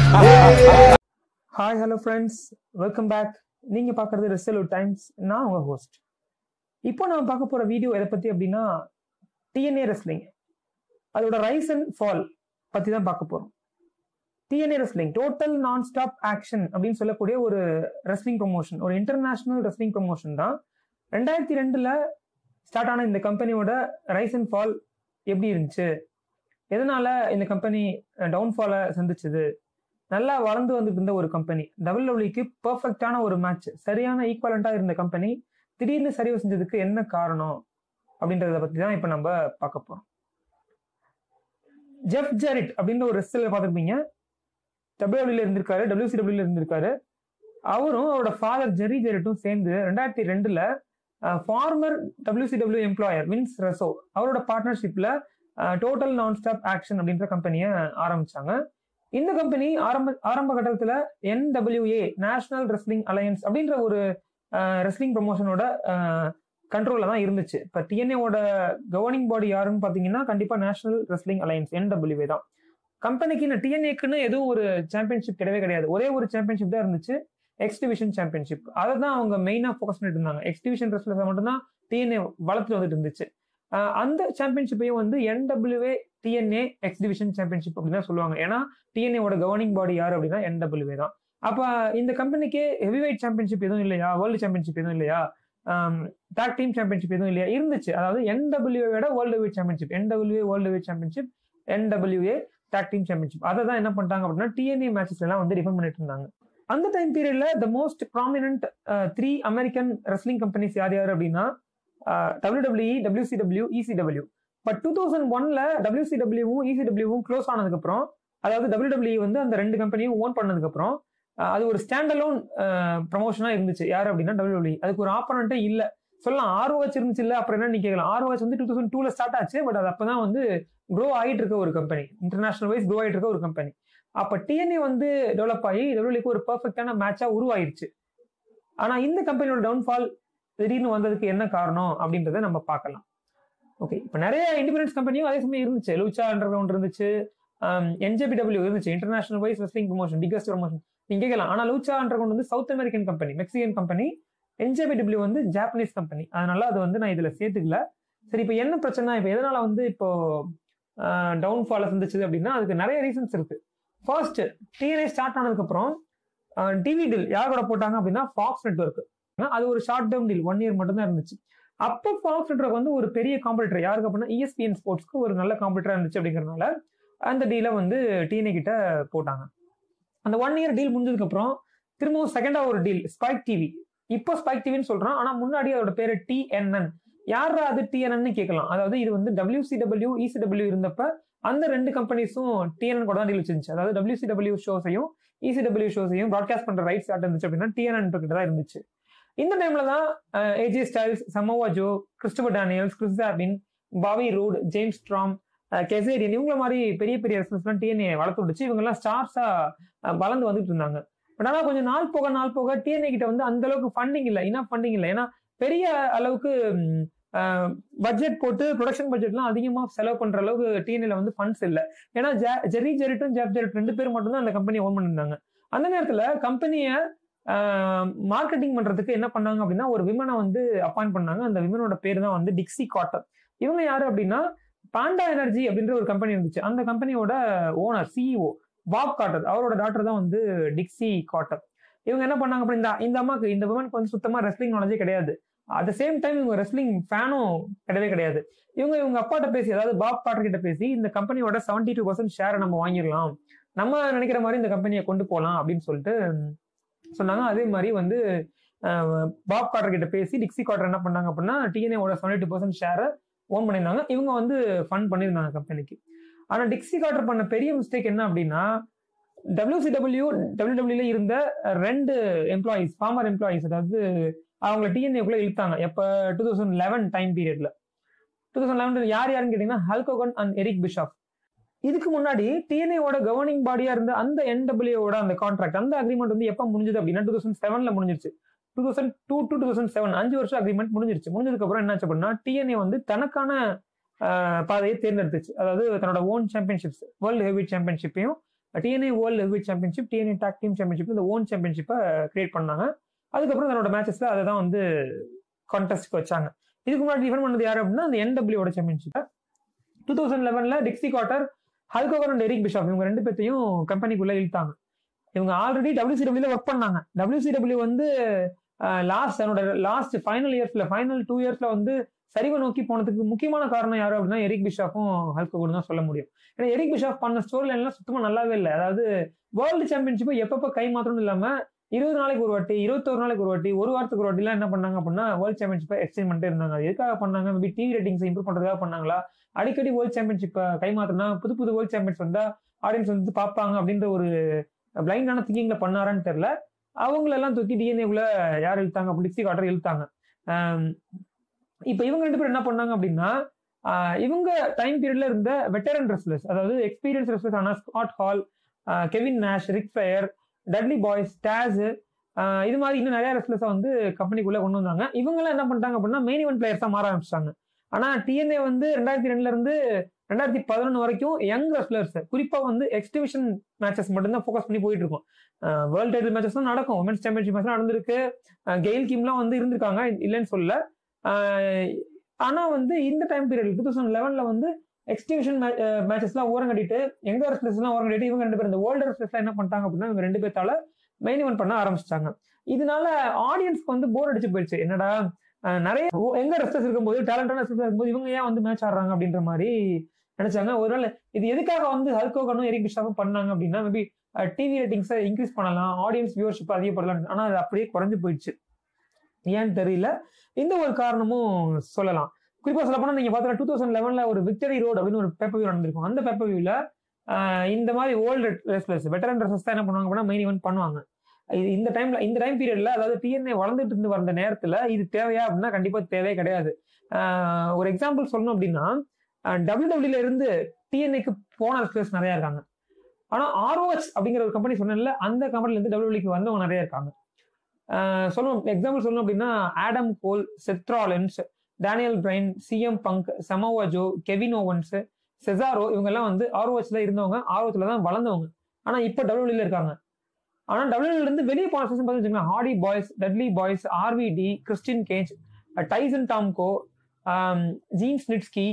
hi hello friends welcome back நீங்க பார்க்கறது result times நான் உங்க ஹோஸ்ட் இப்போ நம்ம பார்க்க போற வீடியோ எதை பத்தி அப்படின்னா டிஎன்ஏ ரெஸ்லிங் அதோட ரைஸ் அண்ட் ஃபால் பத்தி தான் பார்க்க போறோம் TNA wrestling total nonstop action அப்படின்னு சொல்லக்கூடிய ஒரு ரெஸ்லிங் ப்ரொமோஷன் ஒரு இன்டர்நேஷனல் ரெஸ்லிங் ப்ரொமோஷன் தான் ரெண்டாயிரத்தி ரெண்டுல ஸ்டார்ட் ஆன இந்த கம்பெனியோட ரைஸ் அண்ட் ஃபால் எப்படி இருந்துச்சு எதனால இந்த கம்பெனி டவுன்ஃபாலை சந்திச்சது நல்லா வளர்ந்து வந்துட்டு இருந்த ஒரு கம்பெனி டபுள் டபிள்யூக்கு பர்ஃபெக்டான ஒரு மேட்ச் சரியான ஈக்குவலண்டா இருந்த கம்பெனி திடீர்னு சரிவு செஞ்சதுக்கு என்ன காரணம் அப்படின்றத பத்தி தான் இப்போ நம்ம பார்க்க போறோம் ஜெஃப் ஜெரிட் அப்படின்ற ஒரு ரெஸ்லர் பார்த்துருப்பீங்க டபிள்யூடபிள்யூல இருந்திருக்காரு டபிள்யூசிடபிள்யூல இருந்திருக்காரு அவரும் அவரோட ஃபாதர் ஜெரி ஜெரிட்டும் சேர்ந்து ரெண்டாயிரத்தி ரெண்டுல former WCW employer Vince Russo அவரோட பார்ட்னர்ஷிப்ல டோட்டல் நான் ஸ்டாப் ஆக்ஷன் அப்படின்ற கம்பெனியை ஆரம்பிச்சாங்க இந்த கம்பெனி ஆரம்ப ஆரம்ப கட்டத்துல என்டபிள்யூஏ நேஷனல் ரெஸ்லிங் அலையன்ஸ் அப்படின்ற ஒரு ரெஸ்லிங் ப்ரொமோஷனோட கண்ட்ரோல்ல தான் இருந்துச்சு இப்போ டிஎன்ஏவோட கவர்னிங் பாடி யாருன்னு பார்த்தீங்கன்னா கண்டிப்பா நேஷனல் ரெஸ்லிங் அலையன்ஸ் என்டபிள்யூஏ தான் கம்பெனிக்கு டிஎன்ஏக்குன்னு எதுவும் ஒரு சாம்பியன்ஷிப் கிடையவே கிடையாது ஒரே ஒரு சாம்பியன்ஷிப் தான் இருந்துச்சு எக்ஸ் டிவிஷன் சாம்பியன்ஷிப் அதை தான் அவங்க மெயினாக ஃபோக்கஸ் பண்ணிட்டு இருந்தாங்க எக்ஸ் டிவிஷன் ரெஸ்லர்ஸை மட்டும்தான் டிஎன்ஏ வளர்த்துட்டு வந்துட்டு இருந்துச்சு அந்த சாம்பியன்ஷிப்பையும் வந்து NWA TNA X division championship அப்படின்னு தான் சொல்லுவாங்க ஏன்னா டிஎன்ஏவோட கவர்னிங் பாடி யார் அப்படின்னா என்டபிள்யூஏ தான் அப்ப இந்த கம்பெனிக்கு ஹெவி வெயிட் சாம்பியன்ஷிப் எதுவும் இல்லையா வேர்ல்டு சாம்பியன்ஷிப் எதுவும் இல்லையா டாக் டீம் சாம்பியன்ஷிப் எதுவும் இல்லையா இருந்துச்சு அதாவது என்டபிள்யூஏட world weight championship NWA world weight championship NWA tag team championship அதை தான் என்ன பண்ணிட்டாங்க அப்படின்னா டிஎன்ஏ மேட்சஸ் எல்லாம் வந்து டிஃபெண்ட் பண்ணிட்டு இருந்தாங்க அந்த டைம் பீரியட்ல the most prominent three American wrestling companies யார் யார் அப்படின்னா WWE WCW ECW but two thousand ஒன்ல டபிள்யூசிடபிள்யூவும் இசிடபிள்யூவும் க்ளோஸ் ஆனதுக்கு அப்புறம் அதாவது டபிள்யூடபிள்யூ வந்து அந்த ரெண்டு கம்பெனியும் ஓன் பண்ணதுக்கு அப்புறம் அது ஒரு ஸ்டாண்ட் அலோன் ப்ரமோஷனா இருந்துச்சு யார் அப்படின்னா டபிள்யூடபிள்யூ அதுக்கு ஒரு ஆப்பனண்ட்டே இல்ல சொல்லலாம் ஆர்ஓஹெச் இருந்துச்சு இல்ல அப்புறம் என்ன நீ கேட்கலாம் ஆர்ஓஹெச் வந்து டூ தௌசண்ட் டூல ஸ்டார்ட் ஆச்சு பட் அது அப்பதான் வந்து க்ரோ ஆகிட்டு இருக்க ஒரு கம்பெனி இன்டர்நேஷனல் வைஸ் க்ரோ ஆகிட்டு இருக்க ஒரு கம்பெனி அப்ப டிஎன்ஏ வந்து டெவலப் ஆகி டபிள்யூக்கு ஒரு பர்ஃபெக்டான மேட்சா உருவாயிருச்சு ஆனா இந்த கம்பெனியோட டவுன்ஃபால் திடீர்னு வந்ததுக்கு என்ன காரணம் அப்படின்றத நம்ம பார்க்கலாம் ஓகே இப்போ நிறைய இண்டிபெண்டன்ஸ் கம்பெனியும் அதே சமயம் இருந்துச்சு லூச்சா அண்டர் கிரவுண்ட் இருந்துச்சு என்ஜேபிடபிள்யூ இருந்துச்சு international wise wrestling promotion biggest promotion நீங்க கேட்கலாம் ஆனா லூச்சா அண்டர் கிரவுண்ட் வந்து south American company Mexican company NJPW வந்து ஜாப்பனீஸ் கம்பெனி அதனால அது வந்து நான் இதுல சேர்த்துக்கல சரி இப்போ என்ன பிரச்சனை இப்போ எதனால வந்து இப்போ டவுன்ஃபால சந்திச்சது அப்படின்னா அதுக்கு நிறைய ரீசன்ஸ் இருக்கு ஃபர்ஸ்ட் டிஎன்ஏ ஸ்டார்ட் ஆனதுக்கு அப்புறம் டிவி டில் யாரோட போட்டாங்க அப்படின்னா ஃபாக்ஸ் நெட்ஒர்க் அது ஒரு short term deal one year மட்டும் தான் இருந்துச்சு அப்போ ஃபாக்ஸ் நெட்ஒர்க் வந்து ஒரு பெரிய காம்படிட்டர் யாருக்கு அப்படின்னா இஎஸ்பிஎன் ஸ்போர்ட்ஸ்க்கு ஒரு நல்ல காம்படிட்டரா இருந்துச்சு அப்படிங்கறதுனால அந்த டீலை வந்து டிஎன்ஏ கிட்ட போட்டாங்க அந்த ஒன் இயர் டீல் முடிஞ்சதுக்கு அப்புறம் திரும்பவும் செகண்டா ஒரு டீல் ஸ்பைக் டிவி இப்போ ஸ்பைக் டிவின்னு சொல்றான் ஆனா முன்னாடி அதோட பேரு டிஎன்என் யாரா அது டிஎன்என்னு கேட்கலாம் அதாவது இது வந்து டபிள்யூசிடபிள்யூ இசிடபிள்யூ இருந்தப்ப அந்த ரெண்டு கம்பெனிஸும் டிஎன்என் கூட தான் டீல் வச்சிருந்துச்சு அதாவது டபிள்யூசிடபிள்யூ ஷோஸையும் இசிடபிள்யூ ஷோஸையும் ப்ராட்காஸ்ட் பண்ற ரைட்ஸ் யார்ட்ட இருந்துச்சு அப்படின்னா டிஎன்என் கிட்ட தான் இருந்துச்சு இந்த டைம்ல தான் AJ Styles Samoa Joe Christopher Daniels Chris ஆபின் பாவி ரூட் ஜேம்ஸ் ஸ்ட்ராம் கெசேரியன் இவங்கள மாதிரி பெரிய பெரிய ரெஸ்லர்ஸ்லாம் டிஎன்ஏ வளர்த்து விட்டுச்சு இவங்கெல்லாம் ஸ்டார்ஸா வளர்ந்து வந்துட்டு இருந்தாங்க பட் ஆனால் கொஞ்சம் நாள் போக நாள் போக டிஎன்ஏ கிட்ட வந்து அந்த அளவுக்கு ஃபண்டிங் இல்லை இனா ஃபண்டிங் இல்லை ஏன்னா பெரிய அளவுக்கு பட்ஜெட் போட்டு ப்ரொடக்ஷன் பட்ஜெட்லாம் அதிகமாக செலவு பண்ற அளவுக்கு டிஎன்ஏல வந்து ஃபண்ட்ஸ் இல்லை ஏன்னா ஜெரி ஜெரிட்டும் ஜெப் ஜெரிட் ரெண்டு பேர் மட்டும் தான் அந்த கம்பெனியை ஓன் பண்ணியிருந்தாங்க அந்த நேரத்தில் கம்பெனியை மார்க்கெட்டிங் பண்றதுக்கு என்ன பண்ணாங்க அப்படின்னா ஒரு விமனை வந்து அப்பாயிண்ட் பண்ணாங்க அந்த விமனோட பேர் தான் வந்து டிக்ஸி காட்டர் இவங்க யாரு அப்படின்னா பாண்டா எனர்ஜி அப்படின்ற ஒரு கம்பெனி இருந்துச்சு அந்த கம்பெனியோட ஓனர் சிஇஓ பாப் காட்டர் அவரோட டாக்டர் தான் வந்து டிக்ஸி காட்டர் இவங்க என்ன பண்ணாங்க அப்படின்னா இந்த அம்மாக்கு இந்த விமனுக்கு வந்து சுத்தமா ரெஸ்லிங் நாலேஜே கிடையாது அட் த சேம் டைம் இவங்க ரெஸ்லிங் ஃபேனும் கிடையவே கிடையாது இவங்க இவங்க அப்பாட்ட பேசி அதாவது பாப் காட்டர் கிட்ட பேசி இந்த கம்பெனியோட செவன்டி டூ பர்சன்ட் ஷேரை நம்ம வாங்கிடலாம் நம்ம நினைக்கிற மாதிரி இந்த கம்பெனியை கொண்டு போகலாம் அப்படின்னு சொல்லிட்டு சொன்னாங்க அதே மாதிரி வந்து பாப் கார்டர் கிட்ட பேசி டிக்ஸி கார்டர் என்ன பண்ணாங்க அப்படின்னா டிஎன்ஏவோட செவன்டி டூ பர்சன்ட் ஷேரை ஓன் பண்ணியிருந்தாங்க இவங்க வந்து ஃபண்ட் பண்ணியிருந்தாங்க கம்பெனிக்கு ஆனால் டிக்ஸி கார்டர் பண்ண பெரிய மிஸ்டேக் என்ன அப்படின்னா டபிள்யூசிடபிள்யூ டபிள்யூடபிள்யூல இருந்த ரெண்டு எம்ப்ளாயிஸ் ஃபார்மர் எம்ப்ளாயிஸ் அதாவது அவங்கள டிஎன்ஏக்குள்ள இழுத்தாங்க எப்போ டூ தௌசண்ட் லெவன் டைம் பீரியட்ல டூ தௌசண்ட் லெவன் யார் யாருன்னு கேட்டீங்கன்னா ஹல்கோகன் அண்ட் எரிக் பிஷாப் இதுக்கு முன்னாடி டிஎன்ஏவோட கவர்னிங் பாடியா இருந்த அந்த என்டபிள்யூவோட அந்த கான்ட்ராக்ட் அந்த அக்ரிமெண்ட் வந்து எப்போ முடிஞ்சது அப்படின்னா டூ தௌசண்ட் செவன்ல முடிஞ்சிருச்சு two thousand two two thousand seven அஞ்சு வருஷம் அக்ரிமெண்ட் முடிஞ்சிருச்சு முடிஞ்சதுக்கு அப்புறம் என்னாச்சு அப்படின்னா டிஎன்ஏ வந்து தனக்கான பாதையை தேர்ந்தெடுத்துச்சு அதாவது தன்னோட ஓன் சாம்பியன்ஷிப்ஸ் வேர்ல்டு ஹெவி சாம்பியன்ஷிப்பையும் TNA world heavyweight championship TNA tag team championship இந்த ஓன் சாம்பியன்ஷிப்பை கிரியேட் பண்ணாங்க அதுக்கப்புறம் தன்னோட மேட்சஸ்ல அதை தான் வந்து கான்டெஸ்ட்க்கு வச்சாங்க இதுக்கு முன்னாடி டிஃபன் பண்ணது யாரு அப்படின்னா அந்த என்டபிள்யூட சாம்பியன்ஷிப்பை டூ தௌசண்ட் லெவன்ல Dixie Carter Hulk Hogan and Eric Bischoff இவங்க ரெண்டு பேர்த்தையும் கம்பெனிக்குள்ள இழுத்தாங்க இவங்க ஆல்ரெடி டபிள்யூசிடபிள்யூல ஒர்க் பண்ணாங்க டபிள்யூசிடபிள்யூ வந்து லாஸ்ட் என்னோட லாஸ்ட் ஃபைனல் இயர்ஸ்ல ஃபைனல் டூ இயர்ஸ்ல வந்து சரிவை நோக்கி போனதுக்கு முக்கியமான காரணம் யாரு அப்படின்னா எரிக் பிஷாப்பும் ஹல்கோகரும் தான் சொல்ல முடியும் ஏன்னா எரிக் பிஷாப் பண்ண ஸ்டோரி லைன்லாம் சுத்தமா நல்லாவே இல்லை அதாவது வேர்ல்டு சாம்பியன்ஷிப்பை எப்பப்ப கை மாத்திரம் இல்லாம இருபது நாளைக்கு ஒரு வாட்டி இருபத்தொரு நாளைக்கு ஒரு வாட்டி ஒரு வாரத்துக்கு ஒரு வாட்டிலாம் என்ன பண்ணாங்க அப்படின்னா வேர்ல்டு சாம்பியன்ஷிப்பை எக்ஸ்டெண்ட் பண்ணிட்டே இருந்தாங்க அது எதுக்காக பண்ணாங்க மேபி டிவி ரேட்டிங்ஸ் இம்ப்ரூவ் பண்றதுக்காக பண்ணாங்களா அடிக்கடி வேர்ல்டு சாம்பியன்ஷிப்பை கை மாத்தினா புது புது வேர்ல்டு சாம்பியன்ஸ் வந்தா ஆடியன்ஸ் வந்து பார்ப்பாங்க அப்படின்ற ஒரு பிளைண்டான திங்கிங்ல பண்ணாரான்னு தெரியல அவங்களெல்லாம் தூக்கி டிஎன்ஏக்குள்ள யார் இழுத்தாங்க அப்படி டிக்ஸி காட்டர் இழுத்தாங்க இப்போ இவங்க ரெண்டு பேரும் என்ன பண்ணாங்க அப்படின்னா இவங்க டைம் பீரியட்ல இருந்த வெட்டரன் ரெஸ்லர்ஸ் அதாவது எக்ஸ்பீரியன்ஸ் ரெஸ்லர்ஸ் ஆனா Scott Hall Kevin Nash Ric Flair Dudley Boys days இது மாதிரி இன்னும் நிறைய ரெஸ்லர்ஸை வந்து கம்பெனிக்குள்ள கொண்டு வந்தாங்க இவங்கெல்லாம் என்ன பண்ணிட்டாங்க அப்படின்னா மெயின் இவன் பிளேயர்ஸா மாற ஆரம்பிச்சிட்டாங்க ஆனா டிஎன்ஏ வந்து ரெண்டாயிரத்தி ரெண்டுல இருந்து ரெண்டாயிரத்தி பதினொன்று வரைக்கும் யங் ரெஸ்லர்ஸ் குறிப்பா வந்து எக்ஸ்டிபிஷன் மேட்சஸ் மட்டும்தான் ஃபோக்கஸ் பண்ணி போயிட்டு இருக்கும் வேர்ல்டு டைட்டில் மேட்சஸ் தான் நடக்கும் உமன்ஸ் சாம்பியன்ஷிப் மேட்ச் நடந்திருக்கு கெயில் கிம்லாம் வந்து இருந்திருக்காங்க இல்லைன்னு சொல்ல ஆனா வந்து இந்த டைம் பீரியட் டூ தௌசண்ட் லெவன்ல வந்து எக்ஸ்டிபிஷன் மேட்சஸ்லாம் ஓரம் கட்டிட்டு எங்க ரெஸ்லர்ஸ்லாம் ஓரம் கட்டிட்டு இவங்க ரெண்டு பேர் இந்த வேர்ல்டு ரெஸ்லர்ஸ்லாம் என்ன பண்ணிட்டாங்க அப்படின்னா இவங்க ரெண்டு பேர்த்தால மெயின் இவன் பண்ண ஆரம்பிச்சிட்டாங்க இதனால ஆடியன்ஸ்க்கு வந்து போர் அடிச்சு போயிடுச்சு என்னடா நிறைய எங்க ரெஸ்லர்ஸ் இருக்கும்போது டேலண்டான ரெஸ்லர்ஸ் இருக்கும்போது இவங்க ஏன் வந்து மேட்ச் ஆடுறாங்க அப்படின்ற மாதிரி நினைச்சாங்க ஒரு நாள் இது எதுக்காக வந்து ஹல்கோகனும் எரிக் பிஷாப்பும் பண்ணாங்க அப்படின்னா மேபி டிவி ரேட்டிங்ஸை இன்க்ரீஸ் பண்ணலாம் ஆடியன்ஸ் வியூவர்ஷிப் அதிகப்படலாம் ஆனா அது அப்படியே குறைஞ்சு போயிடுச்சு ஏன்னு தெரியல இந்த ஒரு காரணமும் சொல்லலாம் குறிப்பா சொல்ல போனா நீங்க பாத்தீங்கன்னா டூ தௌசண்ட் லெவன்ல ஒரு விக்டரி ரோடு அப்படின்னு ஒரு பேப்பர் வியூ நடந்திருக்கும் அந்த பேப்பர் வியூல இந்த மாதிரி ஓல்டு ரெஸ்லர்ஸ் வெட்டரன் ரெஸ்லர்ஸ் தான் என்ன பண்ணுவாங்க அப்படின்னா மெயின் இவெண்ட் பண்ணுவாங்க இந்த டைம்ல இந்த டைம் பீரியட்ல அதாவது டிஎன்ஏ வளர்ந்துட்டு இருந்து வந்த நேரத்துல இது தேவையா அப்படின்னா கண்டிப்பா தேவையே கிடையாது ஒரு எக்ஸாம்பிள் சொல்லணும் அப்படின்னா டபிள்யூ டபிள்யூல இருந்து டிஎன்ஏக்கு போன ரெஸ்லர்ஸ் நிறைய இருக்காங்க ஆனா ஆர்ஓஎச் அப்படிங்கிற ஒரு கம்பெனி சொன்னேன்ல அந்த கம்பெனில இருந்து டபிள்யூக்கு வந்தவங்க நிறைய இருக்காங்க சொல்லணும் எக்ஸாம்பிள் சொல்லணும் அப்படின்னா Adam Cole Seth Rollins Daniel Bryan CM Punk Samoa Joe Kevin Owens Cesaro இவங்க எல்லாம் வந்து ஆர்ஓஎச்ல இருந்தவங்க ஆர்ஓஎச்ல தான் வளர்ந்தவங்க ஆனா இப்போ டபிள்யூல இருக்காங்க ஆனா டபிள்யூல இருந்து வெளியே போன சீசன் பார்த்தீங்கன்னா Hardy Boys Dudley Boys RVD Christian Cage Tyson Tomko Gene Snitsky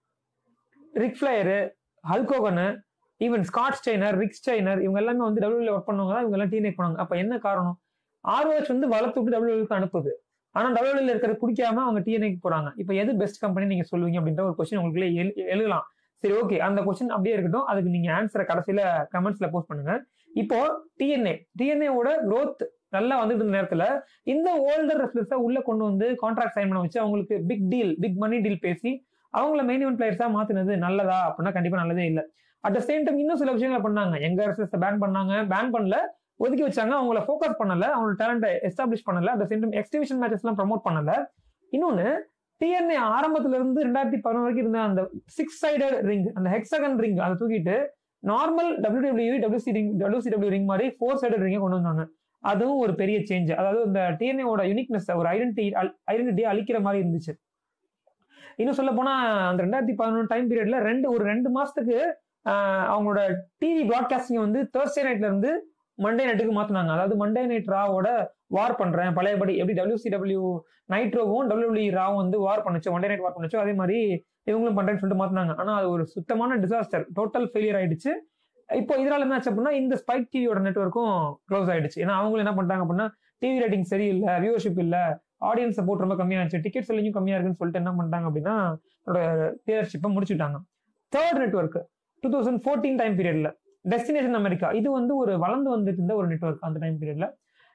Ric Flair Hulk Hogan even Scott Steiner Rick Steiner இவங்க எல்லாமே வந்து டபிள்யூல ஒர்க் பண்ணுவாங்க தான் இவங்க எல்லாம் டீனேக் பண்ணாங்க அப்ப என்ன காரணம் ஆர்ஓஎச் வந்து வளர்த்து விட்டு டபிள்யூக்கு அனுப்புது ஆனா டபிள்யூல இருக்கிறது பிடிக்காம அவங்க டிஎன்ஏக்கு போறாங்க இப்போ எது பெஸ்ட் கம்பெனி நீங்க சொல்லுவீங்க அப்படின்ற ஒரு கொஸ்டின் உங்களுக்கு எழுதலாம் சரி ஓகே அந்த கொஸ்டின் அப்படியே இருக்கட்டும் அதுக்கு நீங்க ஆன்சரை கடைசியில கமெண்ட்ஸ்ல போஸ்ட் பண்ணுங்க இப்போ டிஎன்ஏ டிஎன்ஏவோட க்ரோத் நல்லா வந்துட்டு இருந்த நேரத்துல இந்த ஓல்டர் ரெஸ்லர்ஸை உள்ள கொண்டு வந்து கான்ட்ராக்ட் சைன் பண்ண வச்சு அவங்களுக்கு big deal big money deal பேசி அவங்கள மெயின் இவன் பிளேயர்ஸா மாத்தினது நல்லதா அப்படின்னா கண்டிப்பா நல்லதே இல்லை அட் த சேம் டைம் இன்னும் சில விஷயங்களை பண்ணாங்க எங்க ரெஸ்லர்ஸை பேன் பண்ணாங்க பேன் பண்ணல ஒதுக்கி வச்சாங்க அவங்கள ஃபோக்கஸ் பண்ணல அவங்களோட டேலண்ட்டை எஸ்டாப்ளிஷ் பண்ணல at the same time exhibition matches எல்லாம் ப்ரமோட் பண்ணல இன்னொன்னு டிஎன்ஏ ஆரம்பத்துல இருந்து ரெண்டாயிரத்தி பதினொன்று வரைக்கும் இருந்த அந்த சிக்ஸ் சைடட் ரிங் அந்த ஹெக்ஸகன் ரிங் அதை தூக்கிட்டு normal WW WC ring WCW ring மாதிரி ஃபோர் சைடட் ரிங்கை கொண்டு வந்தாங்க அதுவும் ஒரு பெரிய சேஞ்ச் அதாவது இந்த டிஎன்ஏவோட யூனிக்னஸ் ஒரு ஐடென்டி ஐடென்டிட்டியை அழிக்கிற மாதிரி இருந்துச்சு இன்னும் சொல்ல போனா அந்த ரெண்டாயிரத்தி பதினொன்று டைம் பீரியட்ல ரெண்டு ஒரு ரெண்டு மாசத்துக்கு அவங்களோட டிவி ப்ராட்காஸ்டிங் வந்து தேர்ஸ்டே நைட்ல இருந்து மண்டே நைட்டுக்கு மாத்தினாங்க அதாவது மண்டே நைட் ராவோட வார் பண்றேன் பழையபடி எப்படி டபிள்யூசிடபிள்யூ நைட்ரோவும் டபிள்யூ ராவும் வந்து வார் பண்ணுச்சு ஒன் டே நைட் வார் பண்ணுச்சோ அதே மாதிரி இவங்களும் பண்றேன்னு சொல்லிட்டு மாத்தினாங்க ஆனா அது ஒரு சுத்தமான டிசாஸ்டர் டோட்டல் ஃபெயிலியர் ஆயிடுச்சு இப்போ இதனால என்ன ஆச்சு அப்படின்னா இந்த ஸ்பைக் டிவியோட நெட்ஒர்க்கும் க்ளோஸ் ஆயிடுச்சு ஏன்னா அவங்களும் என்ன பண்றாங்க அப்படின்னா டிவி ரேட்டிங் சரியில்லை வியூவர்ஷிப் இல்ல ஆடியன்ஸ் சப்போர்ட் ரொம்ப கம்மியாச்சு டிக்கெட் செல்லிங்கும் கம்மியா இருக்குன்னு சொல்லிட்டு என்ன பண்ணிட்டாங்க அப்படின்னா அதோட பிளேயர்ஷிப்பை முடிச்சுட்டாங்க third network two thousand fourteen time பீரியட்ல டெஸ்டினேஷன் அமெரிக்கா இது வந்து ஒரு வளர்ந்து வந்துட்டு இருந்த ஒரு நெட்ஒர்க் அந்த டைம் பீரியட்ல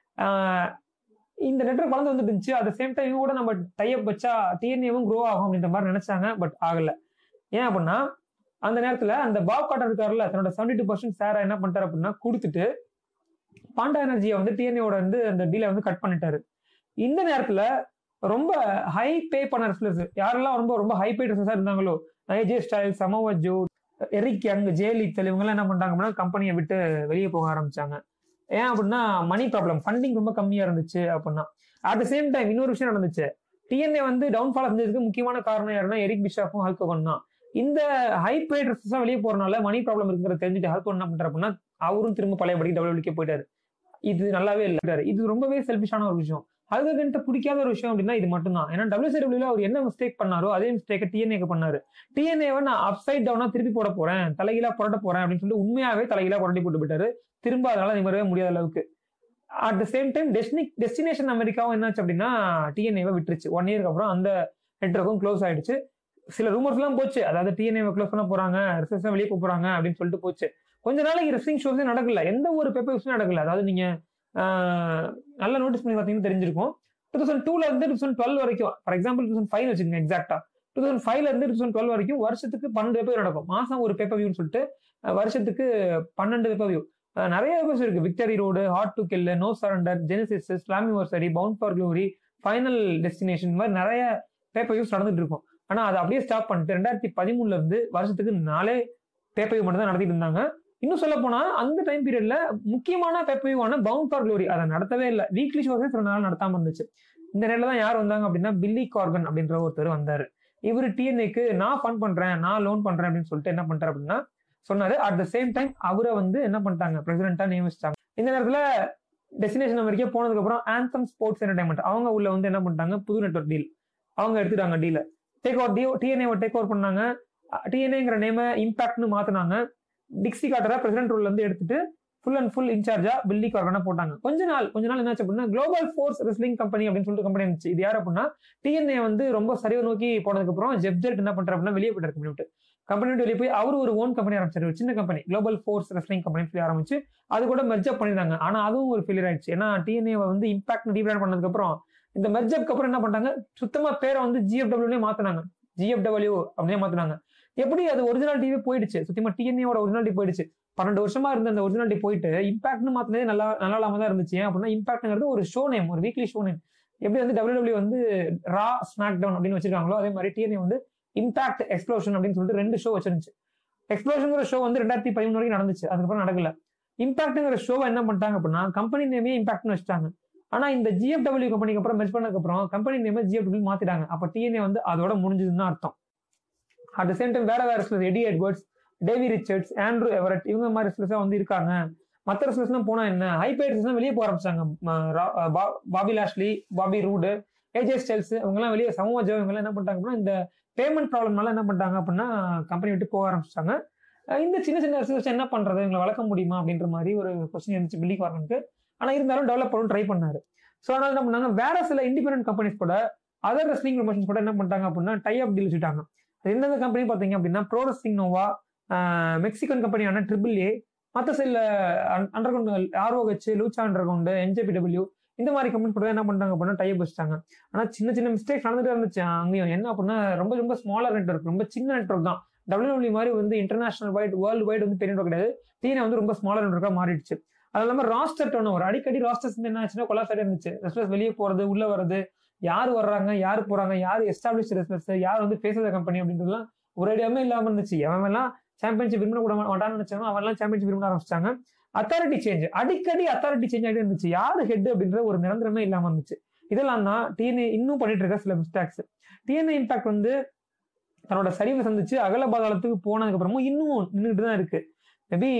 இந்த நெட்ஒர்க் வளர்ந்து வந்துட்டு இருந்துச்சு அட் சேம் டைம் கூட நம்ம டைப் வச்சா டிஎன்ஏவும் க்ரோ ஆகும் அப்படின்ற மாதிரி நினைச்சாங்க பட் ஆகல ஏன் அப்படின்னா அந்த நேரத்துல அந்த பாப் காட்டர் இருக்காருல்ல தன்னோட செவன்டி டூ பர்சன்ட் சேரை என்ன பண்ணிட்டாரு அப்படின்னா கொடுத்துட்டு பாண்டா எனர்ஜியை வந்து டிஎன்ஏவோட வந்து அந்த டீலை வந்து கட் பண்ணிட்டாரு இந்த நேரத்துல ரொம்ப ஹை பே பண்ண ரெஸ்லர்ஸ் யாரெல்லாம் ரொம்ப ரொம்ப ஹை பே ரெஸ்லர்ஸா இருந்தாங்களோ AJ Style Samoa Joe Eric Young Jayalalithaa இவங்கெல்லாம் என்ன பண்ணிட்டாங்க அப்படின்னா கம்பெனியை விட்டு வெளியே போக ஆரம்பிச்சாங்க ஏன் அப்படின்னா மணி ப்ராப்ளம் ஃபண்டிங் ரொம்ப கம்மியா இருந்துச்சு அப்படின்னா அட் த சேம் டைம் இன்னொரு விஷயம் நடந்துச்சு டிஎன்ஏ வந்து டவுன்ஃபால் செஞ்சதுக்கு முக்கியமான காரணம் யாருன்னா எரிக் பிஷாப்பும் ஹல்கோகன் தான் இந்த ஹை பேட் ரெஸ்லாம் வெளியே போறனால மணி ப்ராப்ளம் இருக்கிறத தெரிஞ்சுட்டு ஹல்கோன் என்ன பண்ற அப்படின்னா அவரும் திரும்ப பழையபடி டபிள்யூபிள்யூக்கே போயிட்டாரு இது நல்லாவே இல்லை இது ரொம்பவே செல்ஃபிஷான ஒரு விஷயம் அதுக்கிட்ட பிடிக்காத ஒரு விஷயம் அப்படின்னா இது மட்டும்தான் ஏன்னா டபிள்யூசிடபிள்யூல அவர் என்ன மிஸ்டேக் பண்ணாரோ அதே மிஸ்டேக்கை டிஎன்ஏக்கு பண்ணாரு டிஎன்ஏவை நான் அப்சைட் டவுனா திருப்பி போட போறேன் தலைகீழா புரட்ட போறேன் அப்படின்னு சொல்லிட்டு உண்மையாவே தலைகீழா புரட்டி போட்டு போயிட்டாரு திரும்ப அதனால நிம்மறவே முடியாத அளவுக்கு at the same time destiny destination அமெரிக்காவும் என்னாச்சு அப்படின்னா டிஎன்ஏவை விட்டுருச்சு ஒன் இயருக்கு அப்புறம் அந்த நெட்ஒர்க்கும் க்ளோஸ் ஆயிடுச்சு சில ரூமர்ஸ் எல்லாம் போச்சு அதாவது டிஎன்ஏவை க்ளோஸ் பண்ண போறாங்க ரிசர்ச் வெளியே போறாங்க அப்படின்னு சொல்லிட்டு போச்சு கொஞ்ச நாளைக்கு ரெஸ்லிங் ஷோஸே நடக்கல எந்த ஒரு பேப்பர்ஸும் நடக்கல அதாவது நீங்க நல்லா நோட்டீஸ் பண்ணி பார்த்தீங்கன்னா தெரிஞ்சிருக்கும் டூ தௌசண்ட் டூல இருந்து டூ தௌசண்ட் டுவெல் வரைக்கும் for example two thousand five வச்சுக்கோங்க எக்ஸாக்டா டூ தௌசண்ட் ஃபைவ்ல இருந்து டூ தௌசண்ட் டுவெல் வரைக்கும் வருஷத்துக்கு பன்னெண்டு பேப்பர் நடக்கும் மாசம் ஒரு பேப்பர் வியூன்னு சொல்லிட்டு வருஷத்துக்கு பன்னெண்டு பேப்பர் வியூ நிறைய பேப்பர்ஸ் இருக்கு Victory Road Hard to Kill No Surrender Genesis Slammiversary Bound for Glory Final Destination இந்த மாதிரி நிறைய பேப்பர் வியூஸ் நடந்துட்டு இருக்கும் ஆனா அதை அப்படியே ஸ்டாப் பண்ணிட்டு ரெண்டாயிரத்தி பதிமூணுல இருந்து வருஷத்துக்கு நாலே பேப்பர் வியூ மட்டும் தான் நடத்திட்டு இருந்தாங்க இன்னும் சொல்ல போனா அந்த டைம் பீரியட்ல முக்கியமான பேப்பரிவான பவுண்ட் ஃபார் க்ளோரி அதை நடத்தவே இல்லை வீக்லி ஷோஸே சில நாள் நடத்தாம இருந்துச்சு இந்த நேரில் தான் யார் வந்தாங்க அப்படின்னா பில்லி கார்கன் அப்படின்ற ஒருத்தர் வந்தாரு இவர் டிஎன்ஏக்கு நான் ஃபண்ட் பண்றேன் நான் லோன் பண்றேன் அப்படின்னு சொல்லிட்டு என்ன பண்றாரு அப்படின்னா சொன்னாரு அட் த சேம் டைம் அவரை வந்து என்ன பண்ணிட்டாங்க பிரசிடென்ட்டா நியமிச்சிட்டாங்க இந்த நேரத்துல டெஸ்டினேஷன் வரைக்கும் போனதுக்கு அப்புறம் ஆந்தம் ஸ்போர்ட்ஸ் என்டர்டைன்மெண்ட் அவங்க உள்ள வந்து என்ன பண்ணிட்டாங்க புது நெட்ஒர்க் டீல் அவங்க எடுத்துட்டாங்க டீல take over T TNA take over பண்ணாங்க டிஎன்ஏங்கிற நேம இம்பாக்ட்னு மாத்தினாங்க டிக்ஸி காட்டரை பிரசிடென்ட் ரோல்ல இருந்து எடுத்துட்டு ஃபுல் அண்ட் ஃபுல் இன்சார்ஜா பில்லி கார்கனா போட்டாங்க கொஞ்ச நாள் கொஞ்ச நாள் என்னாச்சு அப்படின்னா குளோபல் ஃபோர்ஸ் ரெஸ்லிங் கம்பெனி அப்படின்னு சொல்லிட்டு கம்பெனி இருந்துச்சு இது யார் அப்படின்னா டிஎன்ஏ வந்து ரொம்ப சரிவை நோக்கி போனதுக்கு அப்புறம் ஜெப்ஜெட் என்ன பண்றாரு அப்படின்னா வெளியே போயிட்டாரு கம்பெனி விட்டு கம்பெனி விட்டு வெளியே போய் அவர் ஒரு ஓன் கம்பெனி ஆரம்பிச்சாரு ஒரு சின்ன company global force wrestling company சொல்லி ஆரம்பிச்சு அது கூட மெர்ஜப் பண்ணிருந்தாங்க ஆனா அதுவும் ஒரு ஃபெயிலியர் ஆயிடுச்சு ஏன்னா டிஎன்ஏ வந்து இம்பாக்ட் ரீபிராண்ட் பண்ணதுக்கு அப்புறம் இந்த மெர்ஜப்க்கு அப்புறம் என்ன பண்ணாங்க சுத்தமா பேரை வந்து ஜிஎஃப்டபிள்யூலே மாத்தினாங்க ஜிஎஃப்டபிள்யூ அப்படியே மாத்தினாங்க எப்படி அது ஒரிஜினாலிட்டியே போயிடுச்சு சுத்தமா டிஎன்ஏவோட ஒரிஜினாலிட்டி போயிடுச்சு பன்னெண்டு வருஷமா இருந்த அந்த ஒரிஜினாலிட்டி போயிட்டு இம்பாக்ட்னு மாத்தினதே நல்லா நல்லா இல்லாம தான் இருந்துச்சு ஏன் அப்படின்னா இம்பாக்ட்ங்கிறது ஒரு ஷோ நேம் ஒரு வீக்லி ஷோ நேம் எப்படி வந்து டபிள்யூ வந்து ரா ஸ்மாக் டவுன் அப்படின்னு வச்சிருக்காங்களோ அதே மாதிரி டிஎன்ஏ வந்து இம்பாக்ட் எக்ஸ்ப்ளோஷன் அப்படின்னு சொல்லிட்டு ரெண்டு ஷோ வச்சிருந்துச்சு எக்ஸ்ப்ளோஷனுங்கிற ஷோ வந்து ரெண்டாயிரத்தி பதிமூணு வரைக்கும் நடந்துச்சு அதுக்கப்புறம் நடக்கல இம்பாக்ட்ங்கிற ஷோவை என்ன பண்ணிட்டாங்க அப்படின்னா கம்பெனி நேமே இம்பாக்ட்னு வச்சிட்டாங்க ஆனா இந்த ஜிஎஃப்டபிள்யூ கம்பெனிக்கு அப்புறம் மெர்ஜ் பண்ணதுக்கு அப்புறம் கம்பெனி நேமே ஜிஎஃப்டபிள்யூ மாத்திட்டாங்க அப்ப டிஎன்ஏ வந்து அதோட முடிஞ்சதுன்னு அர்த்தம் அட் த சேம் டைம் வேற வேற சிலர் Eddie Edwards Davey Richards Andrew Everett இவங்க மாதிரி ரெஸ்லர்ஸா வந்து இருக்காங்க மற்ற ரெஸ்லர்ஸ்லாம் போனா என்ன ஹைபைட்ஸ்லாம் வெளியே போக ஆரம்பிச்சாங்க Bobby Lashley Bobby Roode AJ Styles இவங்கெல்லாம் வெளியே சமூக ஜோ இவங்கெல்லாம் என்ன பண்ணிட்டாங்க அப்படின்னா இந்த பேமெண்ட் ப்ராப்ளம்னால என்ன பண்ணிட்டாங்க அப்படின்னா கம்பெனி விட்டு போக ஆரம்பிச்சிட்டாங்க இந்த சின்ன சின்ன ரெஸ்லர்ஸ் என்ன பண்றது இவங்களை வளர்க்க முடியுமா அப்படின்ற மாதிரி ஒரு கொஸ்டின் இருந்துச்சு பில்லி கார்மனுக்கு ஆனா இருந்தாலும் டெவலப் பண்ணணும் ட்ரை பண்ணாரு ஸோ அதனால என்ன பண்ணாங்க வேற சில இண்டிபெண்டன்ட் கம்பெனிஸ் கூட அதர் ரெஸ்லிங் ப்ரொமோஷன்ஸ் கூட என்ன பண்ணிட்டாங்க அப்படின்னா டை அப் டீல் வச்சுட்டாங்க எந்தெந்த கம்பெனி பார்த்தீங்க அப்படின்னா ப்ரோ ரெஸ்லிங் நோவா மெக்சிகன் கம்பெனியான ட்ரிபிள் ஏ மற்ற சில underground ROH Lucha underground NJPW இந்த மாதிரி கம்பெனி கூட என்ன பண்ணாங்க அப்படின்னா டைப் வச்சுட்டாங்க ஆனால் சின்ன சின்ன மிஸ்டேக்ஸ் நடந்துட்டு இருந்துச்சு அங்கேயும் என்ன அப்படின்னா ரொம்ப ரொம்ப ஸ்மாலர் நெட்ஒர்க் ரொம்ப சின்ன நெட்ஒர்க் தான் டபிள்யூ மாதிரி வந்து இன்டர்நேஷனல் வைட் வேர்ல்டு வைடு வந்து பெரிய கிடையாது டீனை வந்து ரொம்ப ஸ்மாலர் நெட்ஒர்க்காக மாறிடுச்சு அது இல்லாமல் ராஸ்டர் டர்ன் ஓவர் அடிக்கடி ராஸ்டர்ஸ் வந்து என்ன ஆச்சுன்னா கொலாசைடு இருந்துச்சு ரெஸ்லர்ஸ் வெளியே போறது உள்ள வர்றது யார் வர்றாங்க யார் போறாங்க யார் எஸ்டாப்ளிஷ் ரெஸ்லர்ஸ் யார் வந்து பேசுற கம்பெனி அப்படின்றதுலாம் ஒரேடியாமே இல்லாம இருந்துச்சு எவன் சாம்பியன்ஷிப் விரும்ப கூட மாட்டான்னு நினைச்சாங்க அவன்லாம் சாம்பியன்ஷிப் விரும்ப ஆரம்பிச்சாங்க அத்தாரிட்டி சேஞ்ச் அடிக்கடி அத்தாரிட்டி சேஞ்ச் ஆகிட்டு இருந்துச்சு யார் ஹெட் அப்படின்ற ஒரு நிரந்தரமே இல்லாம இருந்துச்சு இதெல்லாம் தான் டிஎன்ஏ இன்னும் பண்ணிட்டு இருக்க சில மிஸ்டேக்ஸ் டிஎன்ஏ இம்பாக்ட் வந்து தன்னோட சரிவை சந்திச்சு அகல பாதாளத்துக்கு போனதுக்கு அப்புறமும் இன்னும் நின்றுட்டு தான் இருக்கு மேபி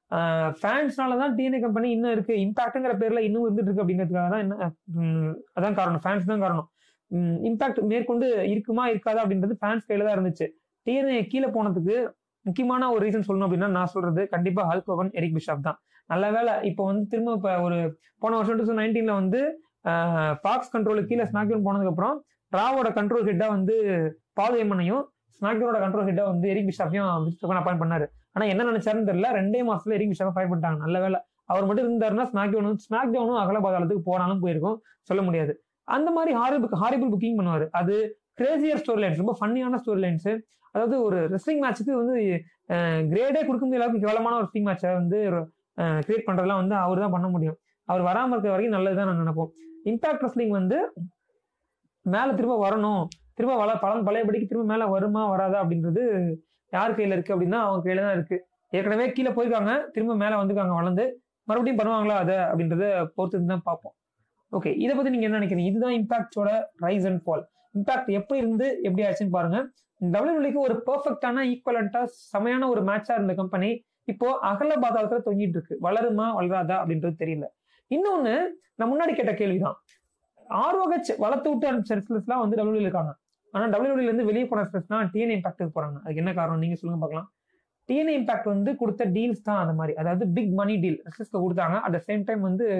ஃபேன்ஸ்னால தான் டிஎன்ஏ கம்பெனி இன்னும் இருக்கு இம்பாக்ட்ங்கிற பேர்ல இன்னும் இருந்துட்டு இருக்கு அப்படிங்கிறதுக்காக தான் என்ன அதான் காரணம் ஃபேன்ஸ் தான் காரணம் இம்பாக்ட் மேற்கொண்டு இருக்குமா இருக்காதா அப்படின்றது ஃபேன்ஸ் கையில தான் இருந்துச்சு டிஎன்ஏ கீழே போனதுக்கு முக்கியமான ஒரு ரீசன் சொல்லணும் அப்படின்னா நான் சொல்றது கண்டிப்பா ஹல்க் ஹோகன் எரிக் பிஷாப் தான் நல்ல வேலை இப்போ வந்து திரும்ப இப்போ ஒரு போன வருஷம் டூ தௌசண்ட் நைன்டீன்ல வந்து பாக்ஸ் கண்ட்ரோலுக்கு கீழே ஸ்மாக்டவுன் போனதுக்கு அப்புறம் ராவோட கண்ட்ரோல் ஹெட்டா வந்து பாதையம்மனையும் ஸ்மாக்டவுனோட கண்ட்ரோல் ஹெட்டா வந்து எரிக் பிஷாப்பையும் அப்பாயின் பண்ணாரு ஆனா என்ன நினைச்சாருன்னு தெரியல ரெண்டே மாசத்துல எரிக் பிஷாப்பை ஃபைட் பண்ணிட்டாங்க நல்ல வேலை அவர் மட்டும் இருந்தாருன்னா ஸ்மாக் டவுனும் ஸ்மாக் டவுனும் அகல பாதாளத்துக்கு போனாலும் போயிருக்கும் சொல்ல முடியாது அந்த மாதிரி ஹாரிபிள் ஹாரிபிள் புக்கிங் பண்ணுவார் அது கிரேசியர் ஸ்டோரி லைன்ஸ் ரொம்ப ஃபன்னியான ஸ்டோரி லைன்ஸ் அதாவது ஒரு ரெஸ்லிங் மேட்ச்சுக்கு வந்து கிரேடே கொடுக்க முடியாத அளவுக்கு கேவலமான ஒரு ரெஸ்லிங் மேட்சை வந்து கிரியேட் பண்றதெல்லாம் வந்து அவர் தான் பண்ண முடியும் அவர் வராமல் இருக்க வரைக்கும் நல்லதுதான் நான் நினைப்போம் இம்பாக்ட் ரெஸ்லிங் வந்து மேல திரும்ப வரணும் திரும்ப வள பழம் பழையபடிக்கு திரும்ப மேல வருமா வராதா அப்படின்றது யார் கையில இருக்கு அப்படின்னா அவங்க கையில தான் இருக்கு ஏற்கனவே கீழே போயிருக்காங்க திரும்ப மேல வந்துருக்காங்க வளர்ந்து மறுபடியும் பண்ணுவாங்களா அதை அப்படின்றத பொறுத்து தான் பார்ப்போம் ஓகே இதை பத்தி நீங்க என்ன நினைக்கிறீங்க இதுதான் இம்பாக்டோட ரைஸ் அண்ட் ஃபால் இம்பாக்ட் எப்படி இருந்து எப்படி ஆச்சுன்னு பாருங்க டபிள்யூபிள்யூக்கு ஒரு பெர்ஃபெக்டான ஈக்குவலண்டா செமையான ஒரு மேட்சா இருந்த கம்பெனி இப்போ அகல பாதாளத்துல தொங்கிட்டு இருக்கு வளருமா வளராதா அப்படின்றது தெரியல இன்னொன்னு நான் முன்னாடி கேட்ட கேள்விதான் ஆர்வகச் வளர்த்து விட்டு அனுப்பிச்ச ரெஸ்லர்ஸ்லாம் வந்து டபிள்யூ இருக்காங்க ஆனா டபிள்யூல இருந்து வெளியே போன ரெஸ்லர்ஸ்லாம் டிஎன்ஏ இம்பாக்டுக்கு போறாங்க அதுக்கு என்ன காரணம் நீங்க சொல்லுங்க பார்க்கலாம் டிஎன்ஏ இம்பாக்ட் வந்து கொடுத்த டீல்ஸ் தான் அந்த மாதிரி அதாவது பிக் மணி டீல் ரெஸ்லர்ஸ்க்கு கொடுத்தாங்க அட் த சேம் டைம் வந்து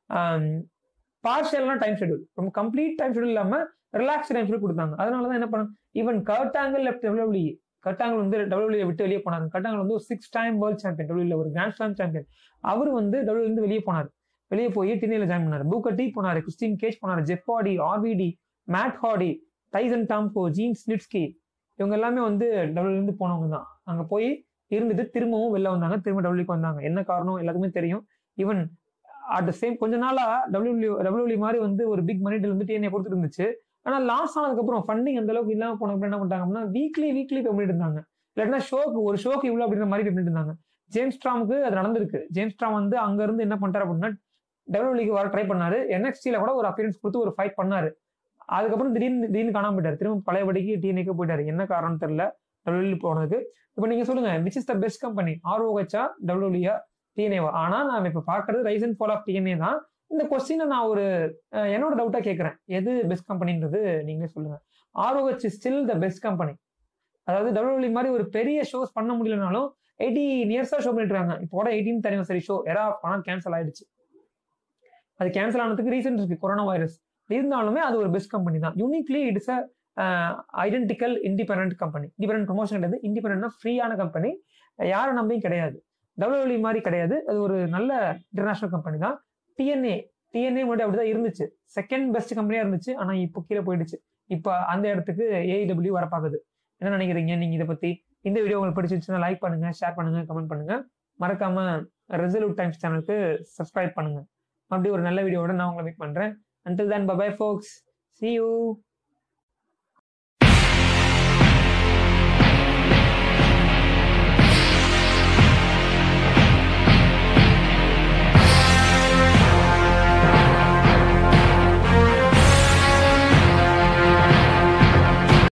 பார்ஷியலான டைம் ஷெடியூல் ரொம்ப கம்ப்ளீட் டைம் ஷெடியூல் இல்லாம ரிலாக்ஸ் டைம் ஷெடியூல் கொடுத்தாங்க அதனால தான் என்ன பண்ணாங்க even Kurt Angle left W Kurt Angle வந்து டபிள்யூ விட்டு வெளியே போனாங்க கர்டாங்கல் வந்து ஒரு சிக்ஸ் டைம் வேர்ல்ட் சாம்பியன் டபிள்யூல ஒரு கிராண்ட் ஸ்லாம் சாம்பியன் அவர் வந்து டபிள்யூ இருந்து வெளியே போனார் வெளியே போய் டினியில ஜாயின் பண்ணாரு பூக்கட்டி போனாரு கிறிஸ்டின் கேஜ் போனாரு Jeff Hardy RVD Matt Hardy Tyson Tomko Gene Snitsky இவங்க எல்லாமே வந்து டபிள்யூ இருந்து போனவங்க தான் அங்க போய் இருந்துட்டு திரும்பவும் வெளில வந்தாங்க திரும்ப டபிள்யூக்கு வந்தாங்க என்ன காரணம் எல்லாத்துக்குமே தெரியும் ஈவன் அட் த சேம் கொஞ்ச நாளா டபிள்யூ டபிள்யூ மாதிரி வந்து ஒரு பிக் மணி டீல் வந்து டிஎன்ஏ கொடுத்துட்டு இருந்துச்சு ஆனா லாஸ் ஆனதுக்கு அப்புறம் ஃபண்டிங் அந்த அளவுக்கு இல்லாம போனதுக்கு என்ன பண்ணிட்டாங்க அப்படின்னா வீக்லி வீக்லி பே பண்ணிட்டு இருந்தாங்க இல்லாட்டினா ஷோக்கு ஒரு ஷோக்கு இவ்வளவு அப்படின்ற மாதிரி pay பண்ணிட்டு இருந்தாங்க ஜேம்ஸ் ஸ்ட்ராமுக்கு அது நடந்திருக்கு ஜேம்ஸ் ஸ்ட்ராம் வந்து அங்க இருந்து என்ன பண்ணிட்டாரு அப்படின்னா டபிள்யூலிக்கு வர ட்ரை பண்ணாரு என்எக்ஸ்டில கூட ஒரு அப்பியரன்ஸ் கொடுத்து ஒரு ஃபைட் பண்ணாரு அதுக்கப்புறம் திடீர்னு திடீர்னு காணாம போயிட்டாரு திரும்ப பழையபடிக்கு டிஎன்ஏக்கு போயிட்டாரு என்ன காரணம் தெரியல டபிள்யூ போனதுக்கு இப்போ நீங்க சொல்லுங்க which is the best company ஆர்ஓஹெச்சா டபிள்யூலியா டிஎன்ஏவா ஆனா நான் இப்ப பாக்குறது rise and fall of DNA தான் இந்த கொஸ்டினை நான் ஒரு அஹ், என்னோட டவுட்டா கேட்கறேன் எது பெஸ்ட் கம்பெனின்றது நீங்களே சொல்லுங்க ROH still the best company அதாவது டபிள்யூ மாதிரி ஒரு பெரிய ஷோஸ் பண்ண முடியலனாலும் எயிட்டீன் இயர்ஸா ஷோ பண்ணிட்டு இருக்காங்க இப்போ கூட எயிட்டீன் தெரியும் சரி ஷோ எரா பணம் கேன்சல் ஆயிடுச்சு அது கேன்சல் ஆனதுக்கு ரீசன் இருக்கு கொரோனா வைரஸ் இருந்தாலுமே அது ஒரு பெஸ்ட் கம்பெனி தான் uniquely it's a identical independent company independent promotion கிடையாது இண்டிபெண்ட்னா ஃப்ரீயான கம்பெனி யாரை நம்பியும் கிடையாது டபிள்யூ மாதிரி கிடையாது அது ஒரு நல்ல இன்டர்நேஷனல் கம்பெனி தான் டிஎன்ஏ டிஎன்ஏ முன்னாடி அப்படிதான் இருந்துச்சு செகண்ட் பெஸ்ட் கம்பெனியா இருந்துச்சு ஆனா இப்போ கீழே போயிடுச்சு இப்போ அந்த இடத்துக்கு ஏஐடபிள்யூ வர பார்க்குது என்ன நினைக்கிறீங்க நீங்க இதை பத்தி இந்த வீடியோ உங்களுக்கு பிடிச்சிருச்சுன்னா லைக் பண்ணுங்க ஷேர் பண்ணுங்க கமெண்ட் பண்ணுங்க மறக்காம ரெசல்யூட் டைம்ஸ் சேனலுக்கு சப்ஸ்கிரைப் பண்ணுங்க மறுபடியும் ஒரு நல்ல வீடியோவோட நான் உங்களை மீட் பண்றேன் until then bye bye folks see you